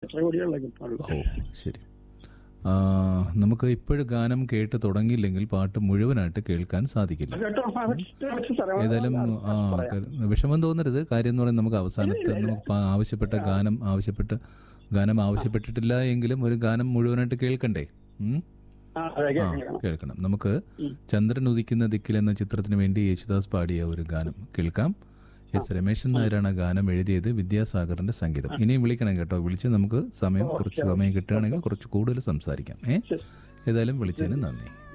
എത്ര കോടികളെ കിട്ടാനുള്ളൂ ഓ ശരി ആ, നമുക്ക് ഇപ്പോഴും ഗാനം കേട്ട് തുടങ്ങിയില്ലെങ്കിൽ പാട്ട് മുഴുവനായിട്ട് കേൾക്കാൻ സാധിക്കില്ല കേട്ടോ ആ, വെച്ച് സാറേ. ഏതായാലും ആ ക- വിഷമം തോന്നരുത് കാര്യം എന്ന് പറയുന്നത് നമുക്ക് അവസാനത്തെ നമുക്ക് പ- ആവശ്യപ്പെട്ട ഗാനം ആവശ്യപ്പെട്ട ഗാനം ആവശ്യപ്പെട്ടിട്ടില്ല എങ്കിലും ഒരു ഗാനം മുഴുവനായിട്ട് കേൾക്കണ്ടേ ഉം? ആ, അതെ, ആ കേൾക്കണം, കേൾക്കണം. കേൾക്കണം നമുക്ക് ചന്ദ്രൻ ഉദിക്കുന്ന ദിക്കിൽ എന്ന ചിത്രത്തിന് വേണ്ടി യേശുദാസ് പാടിയ ഒരു ഗാനം കേൾക്കാം എസ് രമേശൻ നായരാണ് ആ ഗാനം എഴുതിയത് വിദ്യാസാഗറിന്റെ സംഗീതം ഇനിയും വിളിക്കണം കേട്ടോ വിളിച്ച് നമുക്ക് സമയം കുറച്ച് സമയം കിട്ടുകയാണെങ്കിൽ കുറച്ച് കൂടുതൽ സംസാരിക്കാം ഏ ഏതായാലും വിളിച്ചതിന് നന്ദി